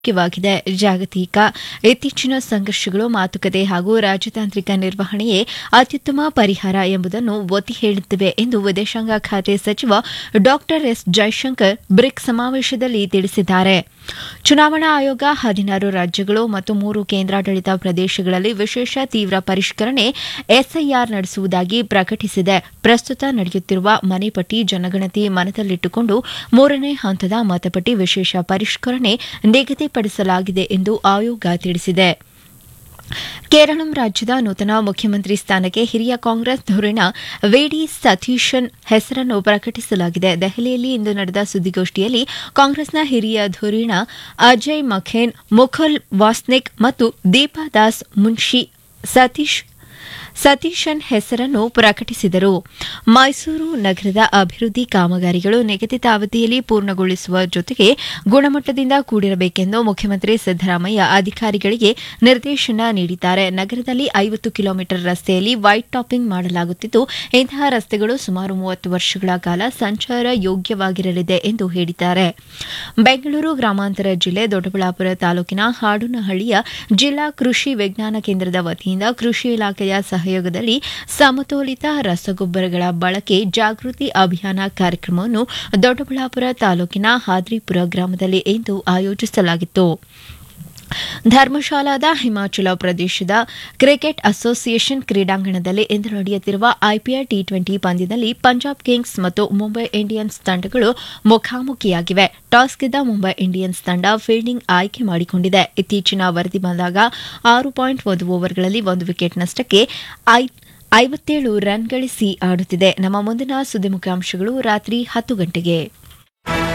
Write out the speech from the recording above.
ಮುಖ್ಯವಾಗಿದೆ ಜಾಗತಿಕ ಇತ್ತೀಚಿನ ಸಂಘರ್ಷಗಳು ಮಾತುಕತೆ ಹಾಗೂ ರಾಜತಾಂತ್ರಿಕ ನಿರ್ವಹಣೆಯೇ ಅತ್ಯುತ್ತಮ ಪರಿಹಾರ ಎಂಬುದನ್ನು ಒತ್ತಿ ಹೇಳುತ್ತಿವೆ ಎಂದು ವಿದೇಶಾಂಗ ಖಾತೆ ಸಚಿವ ಡಾ ಎಸ್ ಜೈಶಂಕರ್ ಬ್ರಿಕ್ಸ್ ಸಮಾವೇಶದಲ್ಲಿ ತಿಳಿಸಿದ್ದಾರೆ ಚುನಾವಣಾ ಆಯೋಗ ಹದಿನಾರು ರಾಜ್ಯಗಳು ಮತ್ತು ಮೂರು ಕೇಂದ್ರಾಡಳಿತ ಪ್ರದೇಶಗಳಲ್ಲಿ ವಿಶೇಷ ತೀವ್ರ ಪರಿಷ್ಕರಣೆ ಎಸ್ಐಆರ್ ನಡೆಸುವುದಾಗಿ ಪ್ರಕಟಿಸಿದೆ ಪ್ರಸ್ತುತ ನಡೆಯುತ್ತಿರುವ ಮನೆಪಟ್ಟಿ ಜನಗಣತಿ ಮನದಲ್ಲಿಟ್ಟುಕೊಂಡು ಮೂರನೇ ಹಂತದ ಮತಪಟ್ಟಿ ವಿಶೇಷ ಪರಿಷ್ಕರಣೆ ನಿಗದಿಪಡಿಸಲಾಗಿದೆ ಎಂದು ಆಯೋಗ ತಿಳಿಸಿದೆ ಕೇರಳಂ ರಾಜ್ಯದ ನೂತನ ಮುಖ್ಯಮಂತ್ರಿ ಸ್ಥಾನಕ್ಕೆ ಹಿರಿಯ ಕಾಂಗ್ರೆಸ್ ಧುರೀಣ ವಿಡಿ ಸತೀಶನ್ ಹೆಸರನ್ನು ಪ್ರಕಟಿಸಲಾಗಿದೆ ದೆಹಲಿಯಲ್ಲಿ ಇಂದು ನಡೆದ ಸುದ್ದಿಗೋಷ್ಠಿಯಲ್ಲಿ ಕಾಂಗ್ರೆಸ್ನ ಹಿರಿಯ ಧುರೀಣ ಅಜಯ್ ಮಖೇನ್ ಮುಖುಲ್ ವಾಸ್ನಿಕ್ ಮತ್ತು ದೀಪಾ ದಾಸ್ ಮುನ್ಷಿ ಸತೀಶ್ ಸತೀಶನ್ ಹೆಸರನ್ನು ಪ್ರಕಟಿಸಿದರು ಮೈಸೂರು ನಗರದ ಅಭಿವೃದ್ಧಿ ಕಾಮಗಾರಿಗಳು ನಿಗದಿತ ಅವಧಿಯಲ್ಲಿ ಪೂರ್ಣಗೊಳಿಸುವ ಜೊತೆಗೆ ಗುಣಮಟ್ಟದಿಂದ ಕೂಡಿರಬೇಕೆಂದು ಮುಖ್ಯಮಂತ್ರಿ ಸಿದ್ದರಾಮಯ್ಯ ಅಧಿಕಾರಿಗಳಿಗೆ ನಿರ್ದೇಶನ ನೀಡಿದ್ದಾರೆ ನಗರದಲ್ಲಿ ಐವತ್ತು ಕಿಲೋಮೀಟರ್ ರಸ್ತೆಯಲ್ಲಿ ವೈಟ್ ಟಾಪಿಂಗ್ ಮಾಡಲಾಗುತ್ತಿದ್ದು ಇಂತಹ ರಸ್ತೆಗಳು ಸುಮಾರು ಮೂವತ್ತು ವರ್ಷಗಳ ಕಾಲ ಸಂಚಾರ ಯೋಗ್ಯವಾಗಿರಲಿದೆ ಎಂದು ಹೇಳಿದ್ದಾರೆ ಬೆಂಗಳೂರು ಗ್ರಾಮಾಂತರ ಜಿಲ್ಲೆ ದೊಡ್ಡಬಳ್ಳಾಪುರ ತಾಲೂಕಿನ ಹಾಡೂನಹಳ್ಳಿಯ ಜಿಲ್ಲಾ ಕೃಷಿ ವಿಜ್ಞಾನ ಕೇಂದ್ರದ ವತಿಯಿಂದ ಕೃಷಿ ಇಲಾಖೆಯ ಸಹಯೋಗದಲ್ಲಿ ಸಮತೋಲಿತ ರಸಗೊಬ್ಬರಗಳ ಬಳಕೆ ಜಾಗೃತಿ ಅಭಿಯಾನ ಕಾರ್ಯಕ್ರಮವನ್ನು ದೊಡ್ಡಬಳ್ಳಾಪುರ ತಾಲೂಕಿನ ಹಾದ್ರಿಪುರ ಗ್ರಾಮದಲ್ಲಿ ಇಂದು ಆಯೋಜಿಸಲಾಗಿತ್ತು ಧರ್ಮಶಾಲಾದ ಹಿಮಾಚಲ ಪ್ರದೇಶದ ಕ್ರಿಕೆಟ್ ಅಸೋಸಿಯೇಷನ್ ಕ್ರೀಡಾಂಗಣದಲ್ಲಿ ಇಂದು ನಡೆಯುತ್ತಿರುವ ಐಪಿಎಲ್ ಟಿ ಟ್ವೆಂಟಿ ಪಂದ್ಯದಲ್ಲಿ ಪಂಜಾಬ್ ಕಿಂಗ್ಸ್ ಮತ್ತು ಮುಂಬೈ ಇಂಡಿಯನ್ಸ್ ತಂಡಗಳು ಮುಖಾಮುಖಿಯಾಗಿವೆ ಟಾಸ್ ಗೆದ್ದ ಮುಂಬೈ ಇಂಡಿಯನ್ಸ್ ತಂಡ ಫೀಲ್ಡಿಂಗ್ ಆಯ್ಕೆ ಮಾಡಿಕೊಂಡಿದೆ ಇತ್ತೀಚಿನ ವರದಿ ಬಂದಾಗ ಆರು ಪಾಯಿಂಟ್ ಒಂದು ಓವರ್ಗಳಲ್ಲಿ ಒಂದು ವಿಕೆಟ್ ನಷ್ಟಕ್ಕೆ ಐವತ್ತೇಳು ರನ್ ಗಳಿಸಿ ಆಡುತ್ತಿದೆ ನಮ್ಮ ಮುಂದಿನ ಸುದ್ದಿ ಮುಖ್ಯಾಂಶಗಳು ರಾತ್ರಿ ಹತ್ತು ಗಂಟೆಗೆ